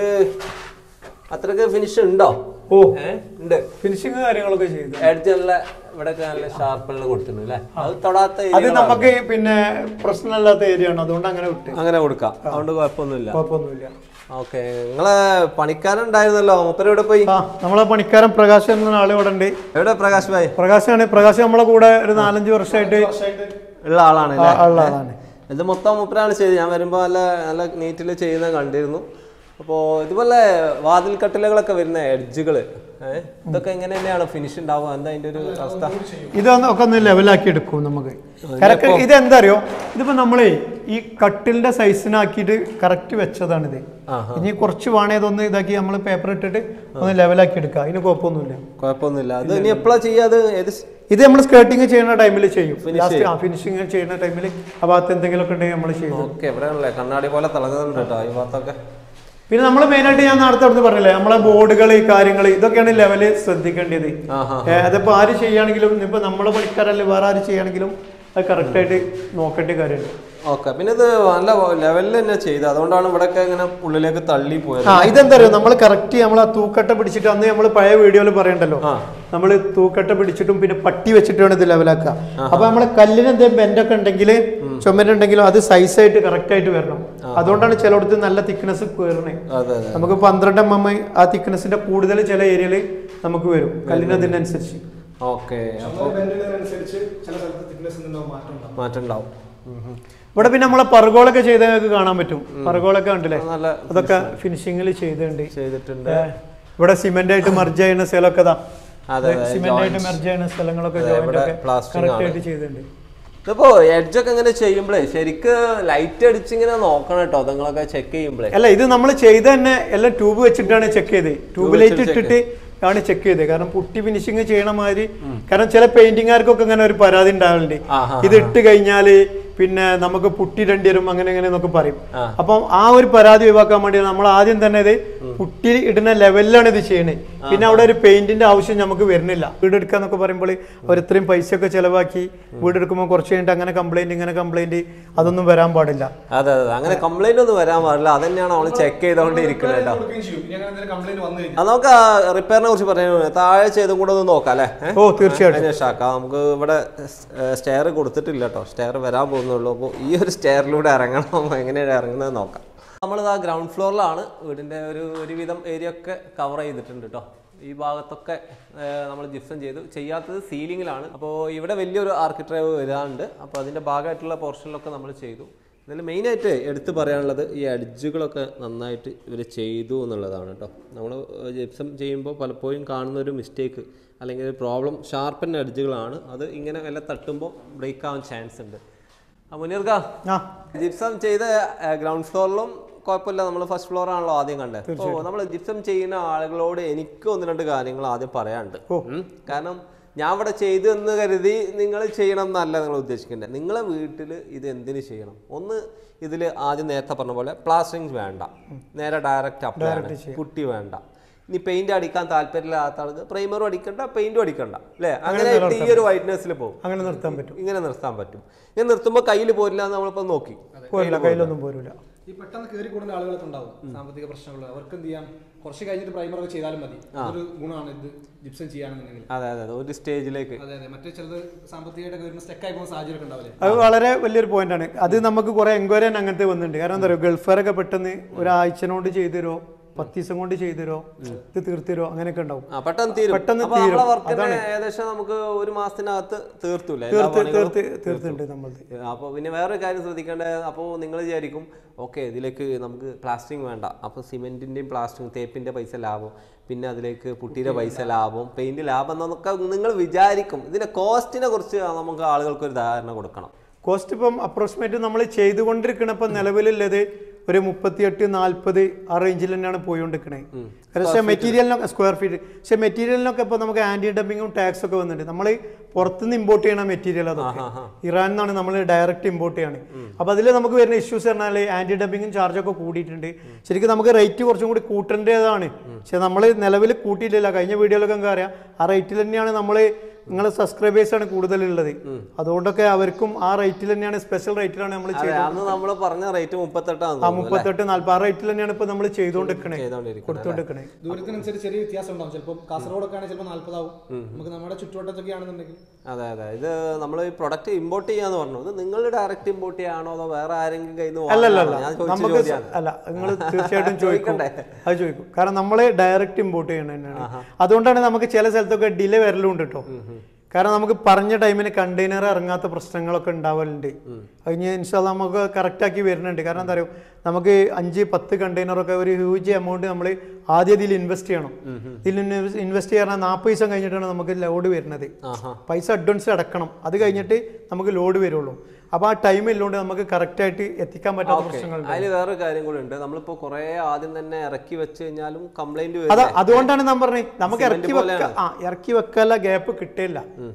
അത്രക്ക് ഫിനിഷ് ഉണ്ടോ ഓ ഏ? ഉണ്ട് ഫിനിഷിങ് കാര്യങ്ങളൊക്കെ ചെയ്തു എഡ്ജ് നല്ല ഇവിടെ നല്ല ഷാർപ്പെല്ലാം കൊടുത്തിട്ടുണ്ട് അല്ലേ അത് തൊടാത്ത അത് ഏരിയകളാണ്. നമുക്ക് പിന്നെ പ്രശ്നമില്ലാത്ത ഏരിയ ആണ് അതുകൊണ്ട് അങ്ങനെ വിട്ട് അങ്ങനെ കൊടുക്കാം അതുകൊണ്ട് കുഴപ്പമൊന്നുമില്ല കുഴപ്പമൊന്നുമില്ല ഓക്കെ നിങ്ങളെ പണിക്കാരുണ്ടായിരുന്നല്ലോ മൂപ്പര് എവിടെ പോയി ആ നമ്മളെ പണിക്കാരൻ പ്രകാശ് എന്ന ആള് ഇവിടെ ഉണ്ട് എവിടെ പ്രകാശ് ഭായ് പ്രകാശാണ് പ്രകാശ് നമ്മളെ കൂടെ ഒരു നാലഞ്ച് വർഷമായിട്ട് ഉള്ള ആളാണ് ആ- ഉള്ള ആളാണ് ഇത് മൊത്തം മൂപ്പരാണ് ചെയ്തത് ഞാൻ വരുമ്പോൾ നല്ല നല്ല നീറ്റിൽ ചെയ്യുന്നത് കണ്ടിരുന്നു അപ്പോൾ ഇതുപോലെ വാതിൽ കട്ടിലകളൊക്കെ വരുന്ന എഡ്ജുകൾ ഇതൊക്കെ എങ്ങനെ തന്നെയാണ് ഫിനിഷ് ഉണ്ടാവുക എന്താ അതിന്റെ ഒരു അവസ്ഥ ഇതൊന്ന് ഒക്കെ ഒന്ന് ലെവലാക്കി എടുക്കും നമുക്ക് കറക്റ്റ് ഇതെന്താ അറിയോ ഇതിപ്പോ നമ്മളേ ഈ കട്ടിലിന്റെ സൈസിനാക്കിയിട്ട് കറക്റ്റ് വെച്ചതാണിത് ആഹാ. ഇനി കുറച്ച് വേണേ ഇതൊന്ന് ഇതാക്കി നമ്മൾ പേപ്പർ ഇട്ടിട്ട് ഒന്ന് ലെവലാക്കി എടുക്കുക അതിന് കുഴപ്പമൊന്നുമില്ല കുഴപ്പമൊന്നുമില്ല അത് ഇനി എപ്പോഴാ ചെയ്യാത് ഏത് സ്- ഇത് നമ്മൾ സ്കേർട്ടിങ് ചെയ്യുന്ന ടൈമിൽ ചെയ്യും ലാസ്റ്റ് ആ ഫിനിഷിങ് ചെയ്യുന്ന ടൈമിൽ ആ ഭാഗത്ത് എന്തെങ്കിലുമൊക്കെ ഉണ്ടെങ്കിൽ നമ്മൾ ചെയ്യും ഓക്കെ എവിടെയാണല്ലേ കണ്ണാടി പോലെ തിളങ്ങുന്നുണ്ട് കേട്ടോ ഈ ഭാഗത്തൊക്കെ പിന്നെ നമ്മൾ മെയിനായിട്ട് ഞാൻ നേരത്തെ അടുത്ത് പറഞ്ഞില്ലേ നമ്മളെ ബോർഡുകൾ ഈ കാര്യങ്ങൾ ഇതൊക്കെയാണ് ലെവല് ശ്രദ്ധിക്കേണ്ടത് ആഹാ ഏ, അതിപ്പോ ആര് ചെയ്യുകയാണെങ്കിലും ഇപ്പൊ നമ്മളെ പണിക്കാരല്ലേ വേറെ ആര് ചെയ്യുകയാണെങ്കിലും അത് കറക്റ്റായിട്ട് നോക്കേണ്ട കാര്യമുണ്ട് ഓക്കെ പിന്നെ ഇത് നല്ല ലെവലിൽ തന്നെ ചെയ്ത് അതുകൊണ്ടാണ് ഇവിടെയൊക്കെ ഇങ്ങനെ ഉള്ളിലേക്ക് തള്ളി പോയത് ആ ഇതെന്താ അറിയോ നമ്മൾ കറക്റ്റ് നമ്മൾ ആ തൂക്കട്ട പിടിച്ചിട്ട് അന്ന് നമ്മൾ പഴയ വീഡിയോയിൽ പറയണ്ടല്ലോ ആ. നമ്മൾ തൂക്കട്ട പിടിച്ചിട്ടും പിന്നെ പട്ടി വെച്ചിട്ടാണ് ഇത് ലെവലാക്കുക അപ്പൊ നമ്മളെ കല്ലിന് എന്തെങ്കിലും ബെൻഡൊക്കെ ഉണ്ടെങ്കിൽ ചുമരുണ്ടെങ്കിലും അത് size ആയിട്ട് കറക്റ്റ് ആയിട്ട് വരണം അതുകൊണ്ടാണ് ചിലയിടത്ത് നല്ല തിക്നെസ് കയറണേ അതെ അതെ നമുക്ക് പന്ത്രണ്ട് എം എം ആ തിക്നെസിന്റെ കൂടുതൽ ചില ഏരിയയിൽ നമുക്ക് വരും കല്ലിന് അതിനനുസരിച്ച് ഓക്കെ നമ്മൾ ബെൻഡിനനുസരിച്ച് ചില സ്ഥലത്ത് തിക്നെസ് ഉണ്ടാവും മാറ്റം ഉണ്ടാവും മാറ്റം ഉണ്ടാവും ഇവിടെ പിന്നെ നമ്മളെ പർഗോളൊക്കെ ചെയ്ത നിങ്ങൾക്ക് കാണാൻ പറ്റും പർഗോളൊക്കെ കണ്ടില്ലേ നല്ല അതൊക്കെ ഫിനിഷിങ്ങിൽ ചെയ്തിട്ടുണ്ട് ചെയ്തിട്ടുണ്ട് ഏ, ഇവിടെ സിമെന്റ് ആയിട്ട് മർജ് ചെയ്യുന്ന സ്ഥലമൊക്കെ ഇതാ അതെ അതെ സിമെന്റ് ആയിട്ട് മെർജ് ചെയ്യുന്ന സ്ഥലങ്ങളൊക്കെ അതെ, joint ഇവിടെ ഒക്കെ plastering correct ആണ്. ആയിട്ട് ചെയ്തിട്ടുണ്ട് ഇതിപ്പോ എഡ്ജൊക്കെ ഇങ്ങനെ ചെയ്യുമ്പോഴേ ശരിക്ക് ലൈറ്റ് അടിച്ച് ഇങ്ങനെ നോക്കണം കേട്ടോ നിങ്ങളൊക്കെ ചെക്ക് ചെയ്യുമ്പോഴേ അല്ല ഇത് നമ്മൾ ചെയ്ത് തന്നെ എല്ലാം ട്യൂബ് വെച്ചിട്ടാണ് ചെക്ക് ചെയ്തത് ട്യൂബ് ലൈറ്റ് ഇട്ടിട്ട് ആണ് ചെക്ക് ചെയ്തത് കാരണം പുട്ടി ഫിനിഷിങ് ചെയ്യണ മാതിരി കാരണം ചില പെയിന്റിങ്ങുകാർക്കൊക്കെ അങ്ങനെ ഒരു പരാതി ഉണ്ടാവലുണ്ട് ആഹാ. ഇത് ഇട്ട് കഴിഞ്ഞാല് പിന്നെ നമുക്ക് പുട്ടി രണ്ടി വരും അങ്ങനെ അങ്ങനെ എന്നൊക്കെ പറയും ആ. അപ്പം ആ ഒരു പരാതി ഒഴിവാക്കാൻ വേണ്ടി നമ്മൾ ആദ്യം തന്നെ ഇത് പുട്ടി ഇടുന്ന ലെവലിലാണ് ഇത് ചെയ്യണേ പിന്നെ അവിടെ ഒരു പെയിന്റിന്റെ ആവശ്യം നമുക്ക് വരുന്നില്ല വീട് എടുക്കാന്നൊക്കെ പറയുമ്പോൾ അവർ ഇത്രയും പൈസയൊക്കെ ചെലവാക്കി വീട് എടുക്കുമ്പോൾ കുറച്ച് കഴിഞ്ഞിട്ട് അങ്ങനെ കംപ്ലൈന്റ് ഇങ്ങനെ കംപ്ലൈന്റ് അതൊന്നും വരാൻ പാടില്ല അതെ അതെ അങ്ങനെ കംപ്ലൈന്റ് ഒന്നും വരാൻ പാടില്ല അതന്നെയാണ് അവള് ചെക്ക് ചെയ്തോണ്ടിരിക്കുന്നത് കേട്ടോ കൊടുക്കുകയും ചെയ്യും ഇനി അങ്ങനെ എന്തെങ്കിലും കംപ്ലൈന്റ് വന്നു കഴിഞ്ഞാൽ അത് നമുക്ക് റിപ്പയറിനെ കുറിച്ച് പറയാൻ താഴെ ചെയ്തും കൂടെ ഒന്ന് നോക്കാം അല്ലേ ഏ? ഓ തീർച്ചയായിട്ടും അതിന് ശേഷം ആക്കാം നമുക്ക് ഇവിടെ സ്റ്റെയർ കൊടുത്തിട്ടില്ല കേട്ടോ സ്റ്റെയർ വരാൻ പോകുന്നുള്ളൂ അപ്പോൾ ഈ ഒരു സ്റ്റെയറിലൂടെ ഇറങ്ങണം എങ്ങനെയാണ് ഇറങ്ങുന്നത് നോക്കാം നമ്മളിതാ ഗ്രൗണ്ട് ഫ്ലോറിലാണ് വീടിൻ്റെ ഒരു ഒരുവിധം ഏരിയ ഒക്കെ കവർ ചെയ്തിട്ടുണ്ട് കേട്ടോ ഈ ഭാഗത്തൊക്കെ നമ്മൾ ജിപ്സം ചെയ്തു ചെയ്യാത്തത് സീലിങ്ങിലാണ് അപ്പോൾ ഇവിടെ വലിയൊരു ആർക്കിട്രൈവ് വരാറുണ്ട് അപ്പോൾ അതിൻ്റെ ഭാഗമായിട്ടുള്ള പോർഷനിലൊക്കെ നമ്മൾ ചെയ്തു ഇതിൽ മെയിനായിട്ട് എടുത്തു പറയാനുള്ളത് ഈ അഡ്ജുകളൊക്കെ നന്നായിട്ട് ഇവർ ചെയ്തു എന്നുള്ളതാണ് കേട്ടോ നമ്മൾ ജിപ്സം ചെയ്യുമ്പോൾ പലപ്പോഴും കാണുന്ന ഒരു മിസ്റ്റേക്ക് അല്ലെങ്കിൽ ഒരു പ്രോബ്ലം ഷാർപ്പൻ അഡ്ജുകളാണ് അത് ഇങ്ങനെ വല്ല തട്ടുമ്പോൾ ബ്രേക്ക് ആവാൻ ചാൻസ് ഉണ്ട് ആ മുനീർക്ക ആ ജിപ്സം ചെയ്ത ഗ്രൗണ്ട് ഫ്ലോറിലും കുഴപ്പമില്ല നമ്മൾ ഫസ്റ്റ് ഫ്ലോർ ആണല്ലോ ആദ്യം കണ്ടത് അപ്പോൾ നമ്മൾ ജിപ്സം ചെയ്യുന്ന ആളുകളോട് എനിക്ക് ഒന്ന് രണ്ട് കാര്യങ്ങൾ ആദ്യം പറയാനുണ്ട് ഉം. കാരണം ഞാൻ ഇവിടെ ചെയ്തു എന്ന് കരുതി നിങ്ങൾ ചെയ്യണം എന്നല്ല നിങ്ങൾ ഉദ്ദേശിക്കേണ്ടത് നിങ്ങളെ വീട്ടിൽ ഇത് എന്തിന് ചെയ്യണം ഒന്ന് ഇതിൽ ആദ്യം നേരത്തെ പറഞ്ഞ പോലെ പ്ലാസ്റ്ററിങ് വേണ്ട നേരെ ഡയറക്റ്റ് അപ്ലൈ ആണ് പുട്ടി വേണ്ട ഇനി പെയിന്റ് അടിക്കാൻ താല്പര്യമില്ലാത്ത ആൾക്ക് പ്രൈമറും അടിക്കണ്ട പെയിന്റും അടിക്കണ്ട അല്ലേ അങ്ങനെ ആയിട്ട് ഈ ഒരു വൈറ്റ്നസ്സിൽ പോകും അങ്ങനെ നിർത്താൻ പറ്റും ഇങ്ങനെ നിർത്താൻ പറ്റും ഇങ്ങനെ നിർത്തുമ്പോൾ കയ്യിൽ പോരില്ല എന്ന് നമ്മളിപ്പോൾ നോക്കി പോരില്ല കയ്യിലൊന്നും പോരൂല ഈ പെട്ടെന്ന് കയറി കൂടുന്ന ആളുകളൊക്കെ ഉണ്ടാവും സാമ്പത്തിക പ്രശ്നങ്ങൾ അവർക്ക് എന്ത് ചെയ്യാം കുറച്ച് കഴിഞ്ഞിട്ട് പ്രൈമർ ഒക്കെ ചെയ്താലും മതി അതൊരു ഗുണമാണ് ഇത് ജിപ്സം ചെയ്യാണെന്നുണ്ടെങ്കിൽ അതെ അതെ അതെ ഒരു സ്റ്റേജിലേക്ക് അതെ അതെ മറ്റേ ചിലത് സാമ്പത്തികമായിട്ടൊക്കെ വരുമ്പോൾ സ്റ്റക്ക് ആയി പോകുന്ന സാഹചര്യം ഒക്കെ ഉണ്ടാവില്ലേ അത് വളരെ വലിയൊരു പോയിന്റാണ് അത് നമുക്ക് കുറെ എൻക്വയറി തന്നെ അങ്ങനത്തെ വന്നിട്ടുണ്ട് കാരണം എന്താ പറയുക ഗൾഫുകാരൊക്കെ പെട്ടെന്ന് ഒരാഴ്ചനോട് ചെയ്തു തരുമോ പത്ത് ദിവസം കൊണ്ട് ചെയ്തു തരുമോ ഇത് തീർത്ത് തരുമോ അങ്ങനെയൊക്കെ ഉണ്ടാവും ആ പെട്ടെന്ന് തീരും പെട്ടെന്ന് അപ്പൊ നമ്മളെ തീരും. വർക്കിനെ ഏകദേശം നമുക്ക് ഒരു മാസത്തിനകത്ത് തീർത്തൂല എല്ലാ തീർത്ത് പണികളും തീർത്ത് തീർത്തിട്ടുണ്ട് നമ്മളത് അപ്പോൾ പിന്നെ വേറൊരു കാര്യം ശ്രദ്ധിക്കേണ്ടത് അപ്പോൾ നിങ്ങൾ വിചാരിക്കും ഓക്കെ ഇതിലേക്ക് നമുക്ക് പ്ലാസ്റ്ററിങ് വേണ്ട അപ്പോൾ സിമെൻറ്റിൻ്റെയും പ്ലാസ്റ്ററിങ് തേപ്പിൻ്റെ പൈസ ലാഭം പിന്നെ അതിലേക്ക് പുട്ടിയുടെ പൈസ ലാഭം പെയിൻറ് ലാഭം എന്നൊക്കെ നിങ്ങൾ വിചാരിക്കും ഇതിൻ്റെ കോസ്റ്റിനെ കുറിച്ച് നമുക്ക് ആളുകൾക്ക് ഒരു ധാരണ കൊടുക്കണം കോസ്റ്റ് ഇപ്പം അപ്രോക്സിമേറ്റ് നമ്മൾ ചെയ്തുകൊണ്ടിരിക്കണ ഇപ്പം നിലവിലുള്ളത് ഒരു മുപ്പത്തിയെട്ട് നാൽപ്പത് ആ റേഞ്ചിൽ തന്നെയാണ് പോയിക്കൊണ്ടിരിക്കണേ പക്ഷേ മെറ്റീരിയലിനൊക്കെ സ്ക്വയർ ഫീറ്റ് പക്ഷേ മെറ്റീരിയലിനൊക്കെ ഇപ്പോൾ നമുക്ക് ആന്റി ഡംപിങ്ങും ടാക്സ് ഒക്കെ വന്നിട്ടുണ്ട് നമ്മൾ പുറത്തുനിന്ന് ഇമ്പോർട്ട് ചെയ്യണ മെറ്റീരിയൽ അതൊക്കെ ഇറാനിൽ നിന്നാണ് നമ്മൾ ഡയറക്റ്റ് ഇമ്പോർട്ട് ചെയ്യാണ് അപ്പോൾ അതിൽ നമുക്ക് വരുന്ന ഇഷ്യൂസ് പറഞ്ഞാൽ ആന്റി ഡംപിങ്ങും ചാർജൊക്കെ കൂടിയിട്ടുണ്ട് ശരിക്കും നമുക്ക് റേറ്റ് കുറച്ചും കൂടി കൂട്ടേണ്ടതാണ് പക്ഷെ നമ്മൾ നിലവിൽ കൂട്ടിയിട്ടില്ല കഴിഞ്ഞ വീഡിയോയിലൊക്കെ നമുക്ക് അറിയാം ആ റേറ്റിൽ തന്നെയാണ് നമ്മൾ നിങ്ങൾ സബ്സ്ക്രൈബേഴ്സ് ആണ് കൂടുതലുള്ളത് അതുകൊണ്ടൊക്കെ അവർക്കും ആ റേറ്റിൽ തന്നെയാണ് സ്പെഷ്യൽ റേറ്റിലാണ് നമ്മൾ അതെ അന്ന് നമ്മൾ പറഞ്ഞ റേറ്റ് മുപ്പത്തെട്ടാണ് ആ മുപ്പത്തെട്ട് നാല്പത് ആ റേറ്റിൽ തന്നെയാണ് ഇപ്പൊ നമ്മൾ ചെയ്തുകൊണ്ടിരിക്കണേ ചെയ്തോണ്ടിരിക്കുന്നത് കൊടുത്തോണ്ടിരിക്കണേ ദൂരത്തിനനുസരിച്ച് ചെറിയ വ്യത്യാസം ഉണ്ടാവും ചിലപ്പോൾ കാസർഗോഡൊക്കെ ആണെങ്കിൽ ചിലപ്പോൾ നാൽപ്പതാവും നമുക്ക് നമ്മുടെ ചുറ്റുവട്ടത്തൊക്കെ ആണെന്നുണ്ടെങ്കിൽ അതെ അതെ ഇത് നമ്മൾ ഈ പ്രൊഡക്റ്റ് ഇമ്പോർട്ട് ചെയ്യാന്ന് പറഞ്ഞു ഇത് നിങ്ങൾ ഡയറക്റ്റ് ഇമ്പോർട്ട് ചെയ്യാണോ അതോ വേറെ ആരെങ്കിലും കയ്യിൽ നിന്ന് അല്ലല്ല ഞാൻ ചോദിച്ച നമുക്ക് സ- ചോദ്യമാണ് അല്ല നിങ്ങൾ തീർച്ചയായിട്ടും ചോദിക്കും ചോദിക്കണ്ടേ? അത് ചോദിക്കും കാരണം നമ്മൾ ഡയറക്റ്റ് ഇമ്പോർട്ട് ചെയ്യണ തന്നെയാണ് അതുകൊണ്ടാണ് നമുക്ക് ചില സ്ഥലത്തൊക്കെ ഡിലേ വരലുണ്ട് കേട്ടോ കാരണം നമുക്ക് പറഞ്ഞ ടൈമിന് കണ്ടെയ്നർ ഇറങ്ങാത്ത പ്രശ്നങ്ങളൊക്കെ ഉണ്ടാവലുണ്ട് കഴിഞ്ഞ് ഇൻഷാല്ല നമുക്ക് കറക്റ്റ് ആക്കി വരുന്നുണ്ട് കാരണം എന്താ പറയുക നമുക്ക് അഞ്ച് പത്ത് കണ്ടെയ്നറൊക്കെ ഒരു ഹ്യൂജ് എമൗണ്ട് നമ്മൾ ആദ്യം ഇതിൽ ഇൻവെസ്റ്റ് ചെയ്യണം ഇതിൽ ഇൻവെസ്റ്റ് ചെയ്യാൻ നാൽപ്പത് ദിവസം കഴിഞ്ഞിട്ടാണ് നമുക്ക് ലോഡ് വരുന്നത് ആഹാ പൈസ അഡ്വാൻസ് അടക്കണം അത് കഴിഞ്ഞിട്ട് നമുക്ക് ലോഡ് വരുള്ളൂ അപ്പോൾ ആ ടൈം ഇല്ലോണ്ട് നമുക്ക് കറക്റ്റ് ആയിട്ട് എത്തിക്കാൻ പറ്റാത്ത പ്രശ്നങ്ങൾ അതിൽ വേറൊരു കാര്യം കൂടെ ഉണ്ട് നമ്മളിപ്പോ കുറെ ആദ്യം തന്നെ ഇറക്കി വെച്ച് കഴിഞ്ഞാലും കംപ്ലൈന്റ് അതാ വരും അതുകൊണ്ടാണ് ഞാൻ പറഞ്ഞത് നമുക്ക് ഇറക്കി വെക്ക ആ ഇറക്കി വെക്കാനുള്ള ഗ്യാപ്പ് കിട്ടില്ല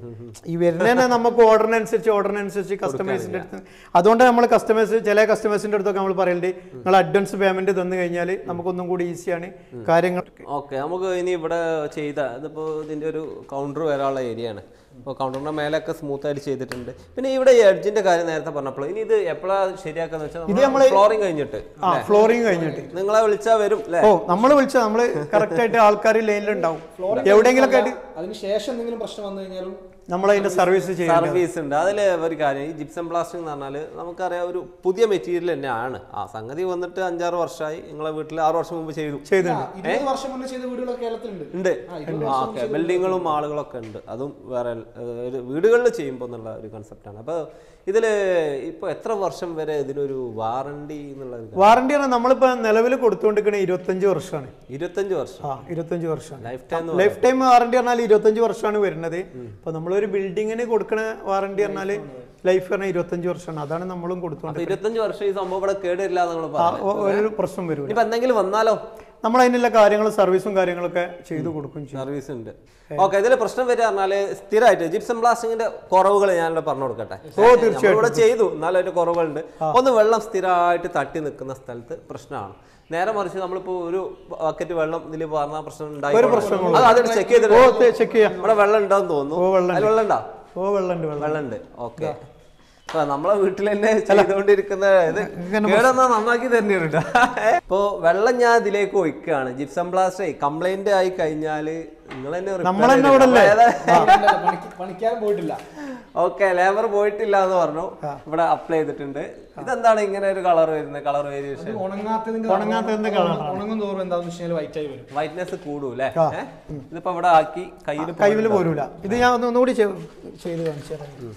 ഈ വരുന്നതിനെ നമുക്ക് ഓർഡറിനനുസരിച്ച് ഓർഡറിനനുസരിച്ച് കസ്റ്റമേഴ്സിന്റെ അടുത്ത് അതുകൊണ്ടാണ് നമ്മൾ കസ്റ്റമേഴ്സ് ചില കസ്റ്റമേഴ്സിന്റെ അടുത്തൊക്കെ നമ്മൾ പറയലുണ്ട് നിങ്ങൾ അഡ്വാൻസ് പേയ്മെന്റ് തന്നു കഴിഞ്ഞാൽ നമുക്കൊന്നും കൂടി ഈസിയാണ് കാര്യങ്ങൾ ഓക്കെ നമുക്ക് ഇനി ഇവിടെ ചെയ്ത ഇതിപ്പോ ഇതിന്റെ ഒരു കൗണ്ടർ വരാനുള്ള ഏരിയ ആണ് അപ്പോൾ കൗണ്ടറിന്റെ മേലൊക്കെ സ്മൂത്ത് ആയിട്ട് ചെയ്തിട്ടുണ്ട് പിന്നെ ഇവിടെ ഈ എഡ്ജിന്റെ കാര്യം നേരത്തെ പറഞ്ഞപ്പോൾ ഇനി ഇത് എപ്പോഴാണ് ശരിയാക്കാന്ന് വെച്ചാൽ ഫ്ലോറിംഗ് കഴിഞ്ഞിട്ട് ആ ഫ്ലോറിങ് കഴിഞ്ഞിട്ട് നിങ്ങളെ വിളിച്ചാൽ വരും അല്ലേ ഓ നമ്മൾ വിളിച്ച നമ്മൾ കറക്റ്റ് ആയിട്ട് ആൾക്കാർ ലൈനിലുണ്ടാവും എവിടെയെങ്കിലൊക്കെ ആയിട്ട് അതിന് ശേഷം എന്തെങ്കിലും പ്രശ്നം വന്നു കഴിഞ്ഞാലും നമ്മൾ അതിന്റെ സർവീസ് ചെയ്യും സർവീസ് ഉണ്ട് അതിൽ ഒരു കാര്യം ഈ ജിപ്സം പ്ലാസ്റ്റിക് എന്ന് പറഞ്ഞാൽ നമുക്കറിയാം ഒരു പുതിയ മെറ്റീരിയൽ തന്നെയാണ് ആ സംഗതി വന്നിട്ട് അഞ്ചാറ് വർഷമായി നിങ്ങളെ വീട്ടിൽ ആറ് വർഷം മുമ്പ് ചെയ്തു ചെയ്തിട്ടുണ്ട് ഇരുപത് വർഷം മുന്നേ ചെയ്ത വീടുകളൊക്കെ കേരളത്തിലുണ്ട് ഉണ്ട് ആ ഓക്കെ ബിൽഡിങ്ങുകളും ആളുകളൊക്കെ ഉണ്ട് അതും വേറെ ഏഹ്, ഒരു വീടുകളിൽ ചെയ്യുമ്പോൾ എന്നുള്ള ഒരു കൺസെപ്റ്റാണ് അപ്പോൾ ഇതിൽ ഇപ്പോൾ എത്ര വർഷം വരെ ഇതിനൊരു വാറണ്ടി എന്നുള്ള ഒരു വാറണ്ടി ആണ് നമ്മളിപ്പോ നിലവിൽ കൊടുത്തുകൊണ്ടിരിക്കുന്നത് ഇരുപത്തഞ്ച് വർഷമാണ് ഇരുപത്തഞ്ച് വർഷം ആ ഇരുപത്തഞ്ച് വർഷമാണ് lifetime lifetime warranty പറഞ്ഞാൽ ഇരുപത്തഞ്ച് വർഷമാണ് വരുന്നത് അപ്പൊ നമ്മളൊരു ബിൽഡിങ്ങിന് കൊടുക്കുന്ന വാറണ്ടി പറഞ്ഞാൽ ലൈഫ് പറഞ്ഞാൽ ഇരുപത്തഞ്ച് വർഷമാണ് അതാണ് നമ്മളും കൊടുത്തോണ്ട് അപ്പോൾ ഇരുപത്തഞ്ച് വർഷം ഈ സംഭവം ഇവിടെ കേടില്ല നമ്മൾ ആ, പറഞ്ഞു ഒ- ഒരു പ്രശ്നം വരും ഇനിയിപ്പോൾ എന്തെങ്കിലും വന്നാലോ നമ്മൾ അതിനുള്ള കാര്യങ്ങളും സർവീസും കാര്യങ്ങളൊക്കെ ചെയ്തു കൊടുക്കും ചെയ്യും സർവീസ് ഉണ്ട് ഓക്കെ ഇതിൽ പ്രശ്നം വരിക പറഞ്ഞാല് സ്ഥിരമായിട്ട് ജിപ്സം പ്ലാസ്റ്റിങ്ങിന്റെ കുറവുകൾ ഞാനിവിടെ പറഞ്ഞു കൊടുക്കട്ടെ ഓ, തീർച്ചയായിട്ടും. ഇവിടെ ചെയ്തു എന്നാലും അതിന്റെ കുറവുകളുണ്ട് ഒന്ന് വെള്ളം സ്ഥിരമായിട്ട് തട്ടി നിൽക്കുന്ന സ്ഥലത്ത് പ്രശ്നമാണ് നേരെ മറിച്ച് നമ്മളിപ്പോ ഒരു ബക്കറ്റ് വെള്ളം ഇതിൽ പറഞ്ഞ പ്രശ്നം ഉണ്ടായി അത് അതിൽ ചെക്ക് ചെയ്തിട്ട് ഓ ചെക്ക് ചെയ്യാം ഇവിടെ വെള്ളം ഉണ്ടോന്ന് തോന്നുന്നു ഓ, വെള്ളം അതിൽ വെള്ളം ഉണ്ടോ ഓ വെള്ളമുണ്ട് വെള്ളം വെള്ളമുണ്ട് ഓക്കെ അപ്പൊ നമ്മളെ വീട്ടിൽ തന്നെ ചെയ്തുകൊണ്ടിരിക്കുന്ന ഇത് കേടൊന്നാ നന്നാക്കി തന്നെയുണ്ട് ഇപ്പൊ വെള്ളം ഞാൻ ഇതിലേക്ക് ഒഴിക്കുകയാണ് ജിപ്സം പ്ലാസ്റ്റർ കംപ്ലൈന്റ് ആയി കഴിഞ്ഞാല് നിങ്ങൾ തന്നെ നമ്മൾ തന്നെ ഇവിടെ അല്ലേ? പണിക്ക് പണിക്കാരൻ പോയിട്ടില്ല ഓക്കെ ലേബർ പോയിട്ടില്ല എന്ന് പറഞ്ഞു ഇവിടെ അപ്ലൈ ചെയ്തിട്ടുണ്ട് ഇതെന്താണ് ഇങ്ങനെ ഒരു കളർ വരുന്നത് കളർ വേരിയേഷൻ ഉണങ്ങാത്തതിന്റെ ഉണങ്ങാത്തതിന്റെ colour ഉണങ്ങും തോറും എന്താണെന്ന് വെച്ചാൽ വൈറ്റ് ആയി വരും വൈറ്റ്നെസ് കൂടൂല്ലേ ഏ? ഇതിപ്പോ ഇവിടെ ആക്കി കയ്യിൽ കൈവിൽ പോരൂല ഇത് ഞാൻ ഒന്ന് ഒന്നുകൂടി ചെയ്- ചെയ്ത് കാണിച്ചു തരാം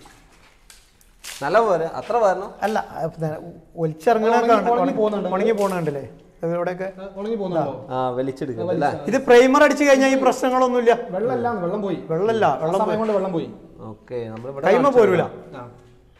നല്ല പോലെ അത്ര വരണം അല്ല ഒലിച്ചിറങ്ങണൊക്കെ ഉണങ്ങി- ഉണങ്ങി പോകുന്നുണ്ട്. ഉണങ്ങി പോകണുണ്ടല്ലേ ഇവിടെയൊക്കെ ഉണങ്ങി പോകുന്നുണ്ടോ ആ വലിച്ചെടുക്കുന്നത് അല്ലേ ഇത് പ്രൈമർ അടിച്ചു കഴിഞ്ഞാൽ ഈ പ്രശ്നങ്ങളൊന്നുമില്ല വെള്ളം എല്ലാം വെള്ളം പോയി വെള്ളമില്ല ആ വെള്ളം സമയം കൊണ്ട് വെള്ളം പോയി ഓക്കെ നമ്മളിവിടെ കൈമ കാണിച്ചു പോരൂല ആ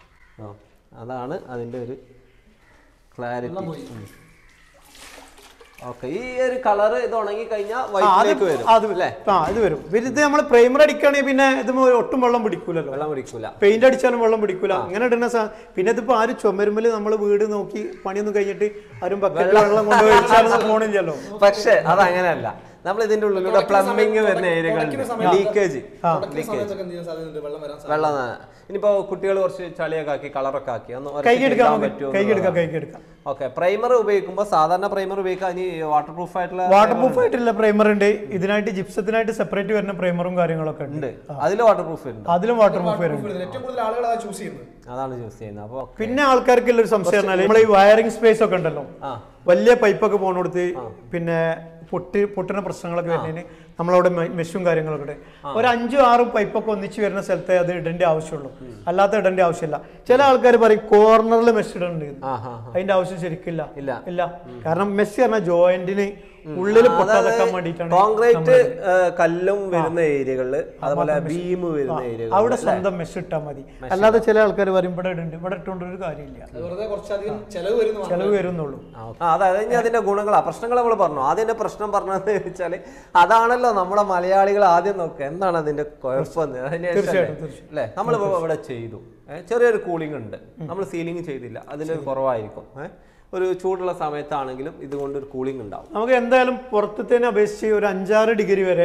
ആ, അതാണ് അതിന്റെ ഒരു ക്ലാരിറ്റി പോയി. ഓക്കെ ഈ ഒരു കളർ ഇത് ഉണങ്ങി കഴിഞ്ഞാൽ ആ, അത് വൈറ്റിലേക്ക് വരും അത് അല്ലേ ആ ഇത് വരും പിന്നെ ഇത് നമ്മൾ പ്രൈമർ അടിക്കുകയാണെങ്കിൽ പിന്നെ ഇത് ഒട്ടും വെള്ളം പിടിക്കൂലല്ലോ വെള്ളം പിടിക്കൂല പെയിന്റ് അടിച്ചാലും വെള്ളം പിടിക്കൂല അങ്ങനെ ഇടുന്ന സാ പിന്നെ ഇതിപ്പോ ആരും ചുമരുമ്പല് നമ്മൾ വീട് നോക്കി പണിയൊന്നും കഴിഞ്ഞിട്ട് ആരും ബക്കറ്റ് വെള്ളം കൊണ്ടുപോയി ഒഴിച്ചാലൊന്നും പോണില്ലല്ലോ പക്ഷേ അത് അങ്ങനെയല്ല നമ്മൾ ഇതിന്റെ ഉള്ളിലൂടെ പ്ലംബിങ് വരുന്ന ഏരിയകളുണ്ട് ലീക്കേജ് തുടക്കുന്ന സമയത്തൊക്കെ എന്ത് ചെയ്യാൻ സാധ്യതയുണ്ട് വെള്ളം വരാൻ സാധ്യത വെള്ളം നന- ഇനിയിപ്പോ കുട്ടികൾ കുറച്ച് ചളിയൊക്കെ ആക്കി കളറൊക്കെ ആക്കി ഒന്ന് കൈക്ക് എടുക്കാം നമുക്ക് കൈക്ക് എടുക്കാം കൈക്ക് എടുക്കാം ഓക്കെ പ്രൈമർ ഉപയോഗിക്കുമ്പോൾ സാധാരണ പ്രൈമർ ഉപയോഗിക്കാൻ ഇനി വാട്ടർ പ്രൂഫ് ആയിട്ടുള്ള വാട്ടർ പ്രൂഫ് ആയിട്ടുള്ള പ്രൈമർ ഉണ്ട് ഇതിനായിട്ട് ജിപ്സത്തിനായിട്ട് സെപ്പറേറ്റ് വരുന്ന പ്രൈമറും കാര്യങ്ങളൊക്കെ ഉണ്ട് ഉണ്ട് അതിൽ വാട്ടർ പ്രൂഫ് ഉണ്ട് അതിലും വാട്ടർ പ്രൂഫ് വരും കൂടുതൽ ഏറ്റവും കൂടുതൽ ആളുകൾ അത് ചൂസ് ചെയ്യുന്നത് അതാണ് ചൂസ് ചെയ്യുന്നത് അപ്പോൾ പിന്നെ ആൾക്കാർക്കുള്ള ഒരു സംശയം പറഞ്ഞാൽ നമ്മൾ ഈ വയറിംഗ് സ്പേസ് ഒക്കെ ഉണ്ടല്ലോ ആ വലിയ പൈപ്പൊക്കെ പോണോടുത്ത് പിന്നെ പൊട്ടി പൊട്ടുന്ന പ്രശ്നങ്ങളൊക്കെ വരുന്നതിന് നമ്മളവിടെ മെ- മെഷും കാര്യങ്ങളൊക്കെ ഉണ്ട് ഒരു അഞ്ചും ആറും പൈപ്പൊക്കെ ഒന്നിച്ച് വരുന്ന സ്ഥലത്തെ അത് ഇടേണ്ട ആവശ്യമുള്ളൂ അല്ലാത്ത ഇടേണ്ട ആവശ്യമില്ല ചില ആൾക്കാർ പറയും കോർണറിൽ മെഷ് ഇടേണ്ടി ആ ഹാ അതിന്റെ ആവശ്യം ശരിക്കില്ല ഇല്ല. ഇല്ല കാരണം മെസ്സി പറഞ്ഞ ജോയിന്റിന് ഉള്ളിൽ പൊട്ടാതെക്കാൻ വേണ്ടിയിട്ടാണ് കോൺക്രീറ്റ് കല്ലും വരുന്ന ഏരിയകളിൽ അതുപോലെ ബീം വരുന്ന ഏരിയകൾ അവിടെ സ്വന്തം മെഷ് ഇട്ടാൽ മതി അല്ലാതെ ചില ആൾക്കാർ പറയും ഇവിടെ ഇടുന്നുണ്ട് ഇവിടെ ഇട്ടുകൊണ്ടൊരു കാര്യമില്ല അത് വെറുതെ കുറച്ചധികം ചെലവ് വരുന്നു ചെലവ് വരുന്നുള്ളൂ ആ അതായത് ഇനി അതിന്റെ ഗുണങ്ങളാ പ്രശ്നങ്ങൾ നമ്മൾ പറഞ്ഞു ആദ്യം എന്റെ പ്രശ്നം പറഞ്ഞതെന്ന് വെച്ചാൽ അതാണല്ലോ നമ്മുടെ മലയാളികൾ ആദ്യം നോക്കുക എന്താണ് അതിന്റെ കുഴപ്പമെന്ന് അതിന് തീർച്ചയായിട്ടും, അല്ലേ നമ്മൾ ഇവിടെ ചെയ്തു ഏ, ചെറിയൊരു കൂളിംഗ് ഉണ്ട് നമ്മൾ സീലിംഗ് ചെയ്തില്ല അതിന്റെ ഒരു കുറവായിരിക്കും ഏഹ് ഒരു ചൂടുള്ള സമയത്താണെങ്കിലും ഇതുകൊണ്ട് ഒരു കൂളിംഗ് ഉണ്ടാവും നമുക്ക് എന്തായാലും പുറത്തത്തേനെ അപേക്ഷിച്ച് ഒരു അഞ്ചാറ് ഡിഗ്രി വരെ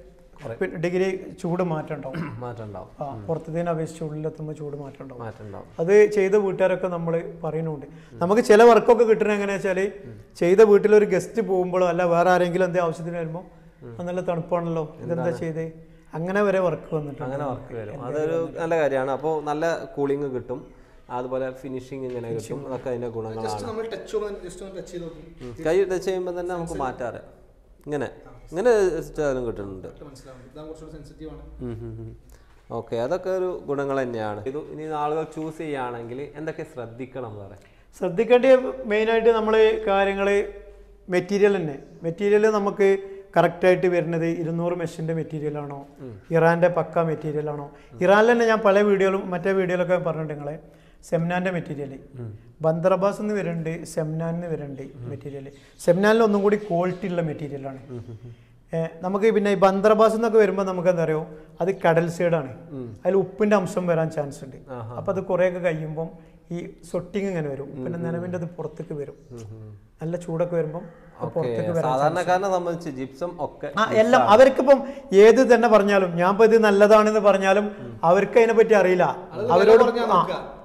ഡിഗ്രി ചൂട് മാറ്റം ഉണ്ടാവും മാറ്റം ഉണ്ടാവും ആ പുറത്തത്തേനെ അപേക്ഷിച്ച് ഉള്ളിലെത്തുമ്പോൾ ചൂട് മാറ്റം ഉണ്ടാവും മാറ്റം ഉണ്ടാവും അത് ചെയ്ത വീട്ടുകാരൊക്കെ നമ്മൾ പറയുന്നുണ്ട് നമുക്ക് ചില വർക്കൊക്കെ കിട്ടണ എങ്ങനെയാ വെച്ചാൽ ചെയ്ത വീട്ടിലൊരു ഗസ്റ്റ് പോകുമ്പോഴോ അല്ല വേറെ ആരെങ്കിലും എന്തേ ആവശ്യത്തിന് വരുമ്പോൾ നല്ല തണുപ്പാണല്ലോ ഇതെന്താ ചെയ്തേ അങ്ങനെ വരെ വർക്ക് വന്നിട്ടുണ്ട് അങ്ങനെ വർക്ക് വരും അതൊരു നല്ല കാര്യമാണ് അപ്പോൾ നല്ല കൂളിംഗ് കിട്ടും അതുപോലെ ഫിനിഷിങ് ഇങ്ങനെ കിട്ടും അതൊക്കെ അതിന്റെ ഗുണങ്ങളാണ് ജസ്റ്റ് നമ്മൾ ടച്ച് ഒന്ന് ജസ്റ്റ് ഒന്ന് ടച്ച് ചെയ്ത് നോക്കി ഉം. കൈ ടച്ച് ചെയ്യുമ്പോൾ തന്നെ നമുക്ക് മാറ്റാറ് ഇങ്ങനെ ഇങ്ങനെ ചെയ്താലും കിട്ടുന്നുണ്ട് മനസ്സിലാവും ഇതാണ് കുറച്ചുകൂടി സെൻസിറ്റീവ് ആണ് ഓക്കെ അതൊക്കെ ഒരു ഗുണങ്ങൾ തന്നെയാണ് ഇത് ഇനി ആളുകൾ ചൂസ് ചെയ്യുകയാണെങ്കിൽ എന്തൊക്കെ ശ്രദ്ധിക്കണം വേറെ ശ്രദ്ധിക്കേണ്ട മെയിനായിട്ട് നമ്മൾ കാര്യങ്ങൾ മെറ്റീരിയൽ തന്നെ മെറ്റീരിയൽ നമുക്ക് കറക്റ്റായിട്ട് വരുന്നത് ഇരുന്നൂറ് മെഷിൻ്റെ മെറ്റീരിയലാണോ ഇറാൻ്റെ പക്ക മെറ്റീരിയലാണോ ഇറാനിൽ തന്നെ ഞാൻ പല വീഡിയോയിലും മറ്റേ വീഡിയോയിലൊക്കെ പറഞ്ഞിട്ടുണ്ട് നിങ്ങളെ സെംനാൻ്റെ മെറ്റീരിയൽ ബന്ദർബാസ് എന്ന് വരുന്നുണ്ട് സെംനാൻ എന്ന് വരുന്നുണ്ട് മെറ്റീരിയൽ സെംനാനിൽ ഒന്നും കൂടി ക്വാളിറ്റി ഉള്ള മെറ്റീരിയലാണ് ഏഹ് നമുക്ക് പിന്നെ ഈ ബന്ദർബാസ് എന്നൊക്കെ വരുമ്പോൾ നമുക്ക് എന്താ പറയുക അത് കടൽ സൈഡാണ് അതിൽ ഉപ്പിന്റെ അംശം വരാൻ ചാൻസ് ഉണ്ട് അപ്പൊ അത് കുറേയൊക്കെ കഴിയുമ്പം ഈ സൊട്ടിങ് ഇങ്ങനെ വരും പിന്നെ നനവിന്റെ അത് പുറത്തേക്ക് വരും നല്ല ചൂടൊക്കെ വരുമ്പം അത് പുറത്തേക്ക് വരാൻ സാധാരണക്കാരനെ സംബന്ധിച്ച് ജിപ്സം ഒക്കെ ആ എല്ലാം അവർക്കിപ്പം ഏത് തന്നെ പറഞ്ഞാലും ഞാൻ ഇപ്പൊ ഇത് നല്ലതാണെന്ന് പറഞ്ഞാലും അവർക്ക് അതിനെ പറ്റി അറിയില്ല അവരോട് ആ